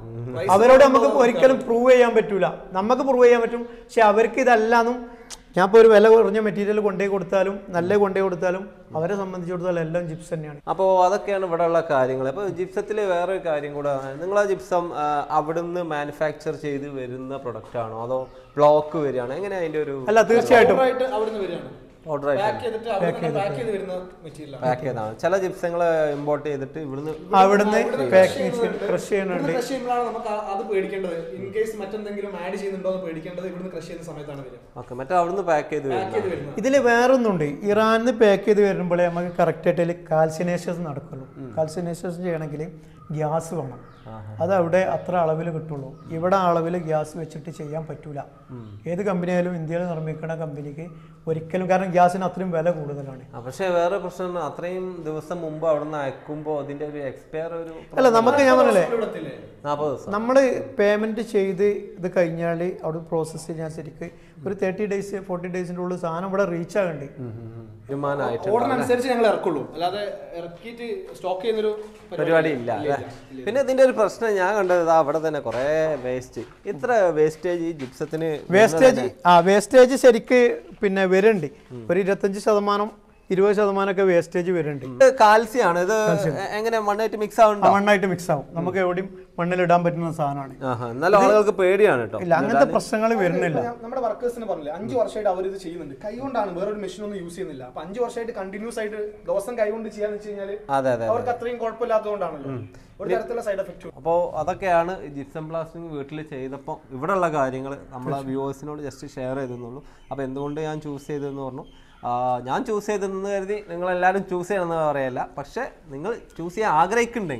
അവരോട് നമുക്ക് ഒരിക്കലും പ്രൂവ് ചെയ്യാൻ പറ്റൂല നമുക്ക് പ്രൂവ് ചെയ്യാൻ പറ്റും പക്ഷെ അവർക്ക് ഇതല്ലാന്നും ഞാൻ ഇപ്പോൾ ഒരു വില കുറഞ്ഞ മെറ്റീരിയൽ കൊണ്ടുപോയി കൊടുത്താലും നല്ല കൊണ്ടുപോയി കൊടുത്താലും അവരെ സംബന്ധിച്ചിടത്തോളം എല്ലാം ജിപ്സ് തന്നെയാണ് അപ്പോൾ അതൊക്കെയാണ് ഇവിടെ ഉള്ള കാര്യങ്ങൾ അപ്പോൾ ജിപ്സത്തിൽ വേറൊരു കാര്യം കൂടെ നിങ്ങൾ ആ ജിപ്സം ആ, അവിടുന്ന് മാനുഫാക്ചർ ചെയ്ത് വരുന്ന പ്രൊഡക്റ്റ് ആണോ അതോ ബ്ലോക്ക് വരികയാണോ എങ്ങനെ അതിന്റെ ഒരു അല്ല തീർച്ചയായിട്ടും ആയിട്ട് അവിടുന്ന് വരികയാണ് ഓർഡർ ആയിട്ട് പാക്ക് ചെയ്തിട്ട് അവിടെ പാക്ക് ചെയ്ത് വരുന്ന മെറ്റീരിയൽ ആണ് പാക്ക് ചെയ്താണ് ചില ജിപ്സങ്ങൾ ഇമ്പോർട്ട് ചെയ്തിട്ട് ഇവിടുന്ന് അവിടുന്ന് പാക്കിംഗ് ക്രഷ് ചെയ്യുന്നുണ്ട് ക്രഷ് ചെയ്യുമ്പോഴാണ് നമുക്ക് ആ- അത് പേടിക്കേണ്ടത് ഇൻ കേസ് മറ്റെന്തെങ്കിലും ആഡ് ചെയ്യുന്നുണ്ടോ എന്ന് പേടിക്കേണ്ടത് ഇവിടുന്ന് ക്രഷ് ചെയ്യുന്ന സമയത്താണ് വരിക ഓക്കെ മറ്റേ അവിടുന്ന് പാക്ക് ചെയ്ത് പാക്ക് വരുന്നത് ചെയ്ത് വരുന്നത് ഇതിൽ വേറൊന്നുണ്ട് ഇറാനിന്ന് പാക്ക് ചെയ്ത് വരുമ്പോഴേ നമുക്ക് കറക്റ്റായിട്ട് അതിൽ കാൽസിനേഷ്യസ് നടക്കുള്ളൂ കാൽസിനേഷ്യസ് ചെയ്യണമെങ്കിൽ ഗ്യാസ് വേണം അത് അവിടെ അത്ര അളവിൽ കിട്ടുള്ളൂ ഇവിടെ അളവിൽ ഗ്യാസ് വെച്ചിട്ട് ചെയ്യാൻ പറ്റൂല ഏത് കമ്പനി ആയാലും ഇന്ത്യയിൽ നിർമ്മിക്കുന്ന കമ്പനിക്ക് ഒരിക്കലും കാരണം ഗ്യാസിന് അത്രയും വില കൂടുതലാണ് ആ, പക്ഷേ വേറെ പ്രശ്നം അത്രയും ദിവസം മുമ്പ് അവിടെ നിന്ന് അയക്കുമ്പോൾ അതിന്റെ ഒരു എക്സ്പയർ ഒരു അല്ല നമുക്ക് ഞാൻ പറഞ്ഞല്ലേ ഇവിടത്തില്ലേ നാൽപ്പത് ദിവസം നമ്മൾ പേയ്മെന്റ് ചെയ്ത് ഇത് കഴിഞ്ഞാൽ അവിടെ പ്രോസസ്സ് ചെയ്യാൻ ശരിക്ക് ഒരു തേർട്ടി ഡേയ്സ് ഫോർട്ടി ഡേയ്സിൻ്റെ ഉള്ളിൽ സാധനം ഇവിടെ റീച്ച് ആകണ്ടേ തീരുമാനമായിട്ട് ഓർഡറിനനുസരിച്ച് ഞങ്ങൾ ഇറക്കുള്ളൂ അല്ലാതെ ഇറക്കിയിട്ട് സ്റ്റോക്ക് ചെയ്യുന്നൊരു പരിപാടി ഇല്ല അല്ലേ പിന്നെ ഇതിന്റെ ഒരു പ്രശ്നം ഞാൻ കണ്ടത് ഇതാ അവിടെ തന്നെ കുറേ വേസ്റ്റ് ഇത്ര വേസ്റ്റേജ് ഈ ജിപ്സത്തിന് വേസ്റ്റേജ് ആ വേസ്റ്റേജ് ശരിക്ക് പിന്നെ വരുന്നുണ്ട് ഒരു ഇരുപത്തഞ്ച് ശതമാനം ഇരുപത് ശതമാനമൊക്കെ വേസ്റ്റേജ് വരുന്നുണ്ട് ഇത് കാൽസ്യാണ് ഇത് എങ്ങനെ മണ്ണായിട്ട് മിക്സ് ആ ആവുന്നുണ്ടോ മണ്ണായിട്ട് മിക്സ് ആവും നമുക്ക് എവിടെയും മണ്ണിൽ ഇടാൻ പറ്റുന്ന സാധനമാണ് ആഹാ എന്നാലും ആളുകൾക്ക് പേടിയാണ് കേട്ടോ ഇല്ല അങ്ങനത്തെ പ്രശ്നങ്ങൾ വരുന്നില്ല ഞാൻ- നമ്മുടെ വർക്കേഴ്സിന് പറഞ്ഞില്ലേ അഞ്ച് വർഷമായിട്ട് അവർ ഇത് ചെയ്യുന്നുണ്ട് കൈകൊണ്ടാണ് വേറൊരു മെഷീൻ ഒന്നും യൂസ് ചെയ്യുന്നില്ല അപ്പൊ അഞ്ച് വർഷമായിട്ട് കണ്ടിന്യൂസ് ആയിട്ട് ദിവസം കൈകൊണ്ട് ചെയ്യാന്ന് വെച്ച് കഴിഞ്ഞാൽ അതെ അതെ അവർക്ക് അത്രയും കുഴപ്പമില്ലാത്തതുകൊണ്ടാണല്ലോ ഒരു തരത്തിലുള്ള സൈഡ് എഫക്റ്റ് അപ്പോൾ അതൊക്കെയാണ് ജിപ്സം പ്ലാസ്റ്റിക് വീട്ടിൽ ചെയ്തപ്പോൾ ഇവിടെയുള്ള കാര്യങ്ങൾ നമ്മളെ വ്യൂവേഴ്സിനോട് ജസ്റ്റ് ഷെയർ ചെയ്തെന്നുള്ളൂ അപ്പോൾ എന്തുകൊണ്ട് ഞാൻ ചൂസ് ചെയ്തതെന്ന് പറഞ്ഞു ആ, ഞാൻ ചൂസ് ചെയ്തതെന്ന് കരുതി നിങ്ങളെല്ലാവരും ചൂസ് ചെയ്യണമെന്ന് പറയല്ല പക്ഷേ നിങ്ങൾ ചൂസ് ചെയ്യാൻ ആഗ്രഹിക്കുന്നുണ്ടെങ്കിൽ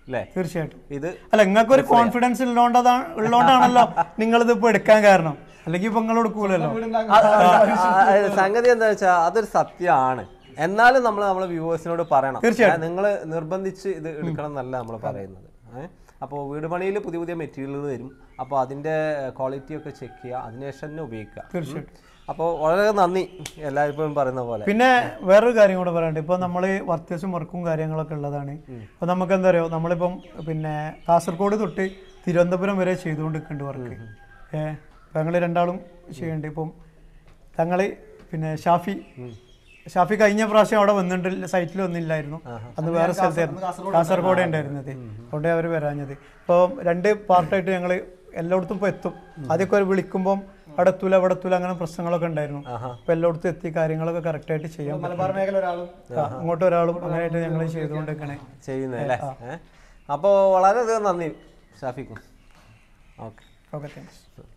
അല്ലേ തീർച്ചയായിട്ടും ഇത് അല്ല നിങ്ങൾക്ക് ഒരു കോൺഫിഡൻസ് ഉള്ളതുകൊണ്ടതാണ് ഉള്ളതുകൊണ്ടാണല്ലോ നിങ്ങളിത് ഇപ്പൊ എടുക്കാൻ കാരണം അല്ലെങ്കിൽ ഇപ്പൊ നിങ്ങൾ എടുക്കൂലല്ലോ അത് ആ, ആ, സംഗതി എന്താ വെച്ചാൽ അതൊരു സത്യമാണ് എന്നാലും നമ്മൾ നമ്മളെ വ്യൂവേഴ്സിനോട് പറയണം തീർച്ചയായിട്ടും. നിങ്ങൾ നിർബന്ധിച്ച് ഇത് എടുക്കണം എന്നല്ല നമ്മൾ പറയുന്നത് ഏഹ് അപ്പോൾ വീട് പണിയിൽ പുതിയ പുതിയ മെറ്റീരിയലുകൾ വരും അപ്പോൾ അതിൻ്റെ ക്വാളിറ്റി ഒക്കെ ചെക്ക് ചെയ്യുക അതിനുശേഷം തന്നെ ഉപയോഗിക്കുക തീർച്ചയായിട്ടും അപ്പോൾ വളരെ നന്ദി എല്ലായ്പ്പോഴും പറയുന്ന പോലെ പിന്നെ വേറൊരു കാര്യം കൂടെ പറയാനുണ്ട് ഇപ്പൊ നമ്മൾ അത്യാവശ്യം വർക്കും കാര്യങ്ങളൊക്കെ ഉള്ളതാണ് അപ്പൊ നമുക്ക് എന്താ പറയുക നമ്മളിപ്പം പിന്നെ കാസർഗോഡ് തൊട്ട് തിരുവനന്തപുരം വരെ ചെയ്തുകൊണ്ടിരിക്കുന്നുണ്ട് വർക്ക് ഏഹ് അപ്പൊ ഞങ്ങൾ രണ്ടാളും ചെയ്യുന്നുണ്ട് ഇപ്പം തങ്ങള് പിന്നെ ഷാഫി ഷാഫി കഴിഞ്ഞ പ്രാവശ്യം അവിടെ വന്നിട്ട് സൈറ്റിൽ വന്നില്ലായിരുന്നു അന്ന് വേറെ സ്ഥലത്തായിരുന്നു കാസർഗോഡ് ഉണ്ടായിരുന്നത് അവിടെ അവർ വരാഞ്ഞത് ഇപ്പോൾ രണ്ട് പാർട്ടായിട്ട് ഞങ്ങൾ എല്ലായിടത്തും ഇപ്പോൾ എത്തും ആദ്യമൊക്കെ അവർ വിളിക്കുമ്പം അവിടെ എത്തൂല അവിടെ എത്തൂല അങ്ങനെ പ്രശ്നങ്ങളൊക്കെ ഉണ്ടായിരുന്നു അപ്പൊ എല്ലായിടത്തും എത്തി കാര്യങ്ങളൊക്കെ കറക്റ്റായിട്ട് ചെയ്യാൻ പറ്റും. മലബാർ മേഖല ഒരാളും ആ, അങ്ങോട്ട് ഒരാളും അങ്ങനെയായിട്ട് ഞങ്ങൾ ചെയ്തുകൊണ്ടിരിക്കണേ ചെയ്യുന്നത് അല്ലേ ഏഹ് അപ്പോൾ വളരെയധികം നന്ദി ഷാഫിക്കും ഓക്കെ ഓക്കെ താങ്ക്സ്